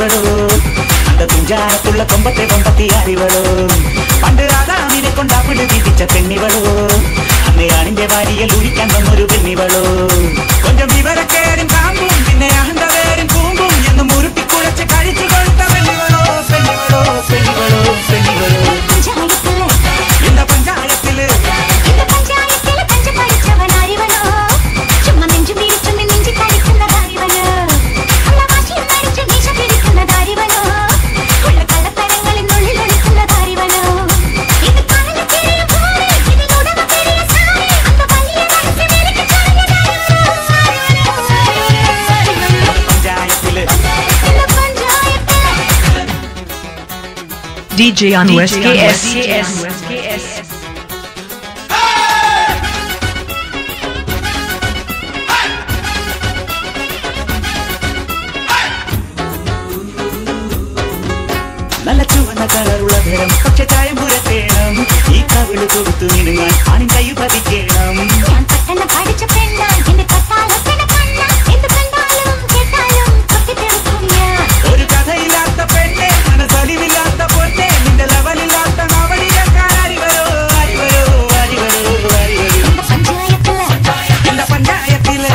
അറിവളോ அந்த തുഞ്ചാരത്തുള്ള കൊമ്പത്തെ കൊമ്പത്തി അറിവളോ പണ്ട് രാധാവിനെ കൊണ്ടാപ്പിട് വിധിച്ച പെണ്ണിവളോ അന്ന് ആണിന്റെ വാരിയിൽ ഉഴിക്കാൻ വന്നൊരു പെണ്ണിവളോ കൊഞ്ചം വിവരക്കേരും കാമ്പും പിന്നെ അഹന്ത പേരും കൂമ്പും എന്നും ഉരുട്ടിക്കുഴച്ച് കഴിച്ചു കൊടുത്ത പെണ്ണിവളോ പെണ്ണിവളോ പെണ്ണിവളോ പെണ്ണിവളോ പഞ്ചായത്തില് இந்த പഞ്ചായത്തില് இந்த പഞ്ചായത്തില് പഞ്ച പഠിച്ചവൻ അറിവനോ ചുമ്മാ നെഞ്ചു പിടിച്ചു നെഞ്ചി കളിക്കുന്നത് അറിവനോ അല്ല വാശിയും മരിച്ചു മീശ പിടിക്കുന്നത് അറിവനോ ഉള്ള കള്ളത്തരങ്ങളിൽ ഉള്ളിൽ ഒളിക്കുന്നത് അറിവനോ ഇത് കടല പെരിയ പോലെ ഇതിൽ ഉടമ പെരിയ സാരി അന്ത വലിയ മനസ്സിൽ എനിക്ക് ചൊരിഞ്ഞത് അറിവനോ പഞ്ചായത്തില് இந்த പഞ്ചായത്തില് DJ Anu SKS. നല്ല ചുവന്ന കളറുള്ള ധരം പക്ഷെ ചായം പുരട്ടേണം ഈ കവിള് കൊടുത്തു നിന്നുങ്ങാൻ ആണിൻ കൈ പതിക്കേണം ഞാൻ പെട്ടെന്ന് പഠിച്ച പെണ്ണ എന്റെ കത്താലത്തിന് കണ്ണ എന്ത് കണ്ടാലും കേട്ടാലും തൊട്ടിട്ടെടുക്കും ഞാൻ ഒരു കഥയില്ലാത്ത പെണ്ണെ മനസ്സലിവില്ലാത്ത പൊന്നെ നിന്റെ ലെവലില്ലാത്ത നവളിലെക്കാൻ അരിവരോ അരിവരോ അരിവരോ അരിവരോ இந்த பஞ்சாயத்துல இந்த പഞ്ചായത്തില്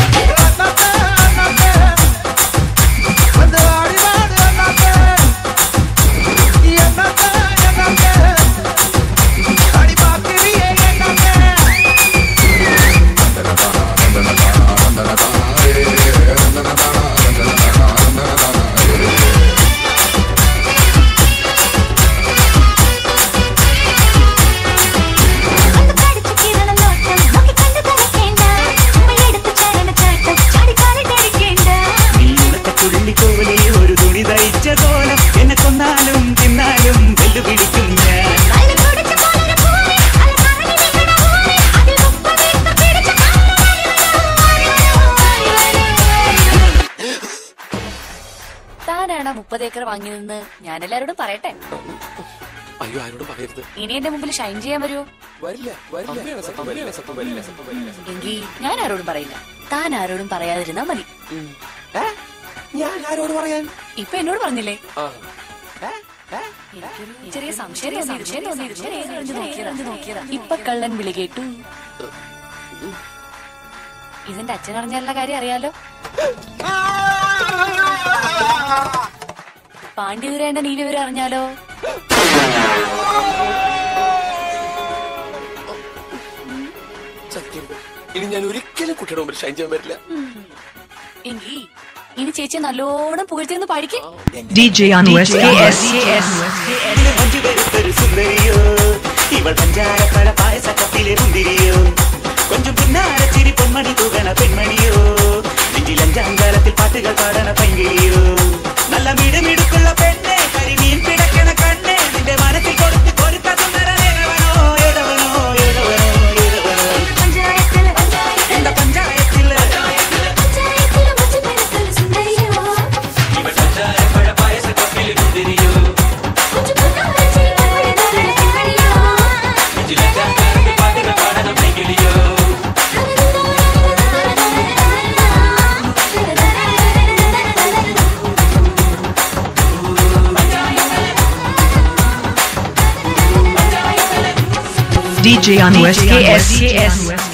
அந்த படிச்ச கிரண நோட்டம் நோக்கி கண்டு கலக்கேണ്ട சும்மா எடுத்து சரண சாட்டம் ചാടി കാലി ധരിക്കേണ്ട നീ ഉണക്ക തുള്ളിക്കോലെ ഒരു തുണി തയ്ച്ച കോലം എന്നെ കൊന്നാലും തിന്നാലും വെല്ലുവിളിക്കും ഞാൻ കള്ളി കുടിച്ച പോലൊരു പോലെ അല്ല കറങ്ങി നിൽക്കണ പോലെ അതിൽ മുപ്പതേത്ത് പിടിച്ച താനാണ് മുപ്പത് ഏക്കർ വാങ്ങിയതെന്ന് ഞാൻ എല്ലാരോടും പറയട്ടെ അയ്യോ ആരോടും പറയരുത് ഇനി എന്റെ മുമ്പിൽ ഷൈൻ ചെയ്യാൻ വരുമോ വരില്ല വരില്ല സത്യം വരില്ല സത്യം വരില്ല സത്യം വരില്ല എങ്കിൽ ഞാൻ ആരോടും പറയില്ല താൻ ആരോടും പറയാതിരുന്നാ മതി ഏ? ഞാൻ ആരോട് പറയാൻ ഇപ്പൊ എന്നോട് പറഞ്ഞില്ലേ ആ എനിക്കൊരു ചെറിയ സംശയം തോന്നി, സംശയം തോന്നിയിരുന്നു. ഞാൻ ഏറിഞ്ഞ് നോക്കിയതാ, ഏറിഞ്ഞ് നോക്കിയതാ. ഇപ്പൊ കള്ളൻ വിളി കേട്ടു ഇതിന്റെ അച്ഛൻ അറിഞ്ഞാലുള്ള കാര്യം അറിയാലോ പാണ്ഡ്യതുരേണ്ട നീ വിവരം അറിഞ്ഞാലോ സത്യം ഇനി ഞാൻ ഒരിക്കലും കുട്ടിയുടെ മുമ്പിൽ ഷൈൻ ചെയ്യാൻ പറ്റില്ല എങ്കി ഇനി ചേച്ചി നല്ലോണം പുകഴ്ത്തിരുന്ന് പഠിക്കും DJ Anu SKS. ഇതിന് മഞ്ജു വരുത്തൊരു സുന്ദരിയോ ഇവൾ പഞ്ചാരപ്പഴ പായസക്കപ്പിലെ മുന്തിരിയോ കൊഞ്ചം പിന്നാര ചിരി പൊന്മണി തൂകണ പെൺമണിയോ നെഞ്ചിലഞ്ചാം കാലത്തിൽ പാട്ടുകൾ പാടണ പൈങ്കിളിയോ നല്ല മിടുമിടുക്കുള്ള പെണ്ണെ കരിമീൻ പിടക്കണ കണ്ണെ നിന്റെ മനസ്സിൽ കൊടുത്ത് കൊരുത്ത സുന്ദരനേനവനോ ഏതവനോ ഏതവനോ ഏതവനോ പഞ്ചായത്തില് இந்த പഞ്ചായത്തില് പഞ്ചായത്തില് മുച്ചു പെരുക്കൽ സുന്ദരിയോ ഇവൾ പഞ്ചാരപ്പഴ പായസക്കപ്പിലെ മുന്തിരിയോ കൊച്ചു കൊണ്ടാണ് ചെയ്തവളെ നല്ല പെൺമണിയോ നെഞ്ചിലഞ്ചാം കാലത്തിൽ പാട്ടുകൾ പാടണ പൈങ്കിളിയോ DJ Anu SKS.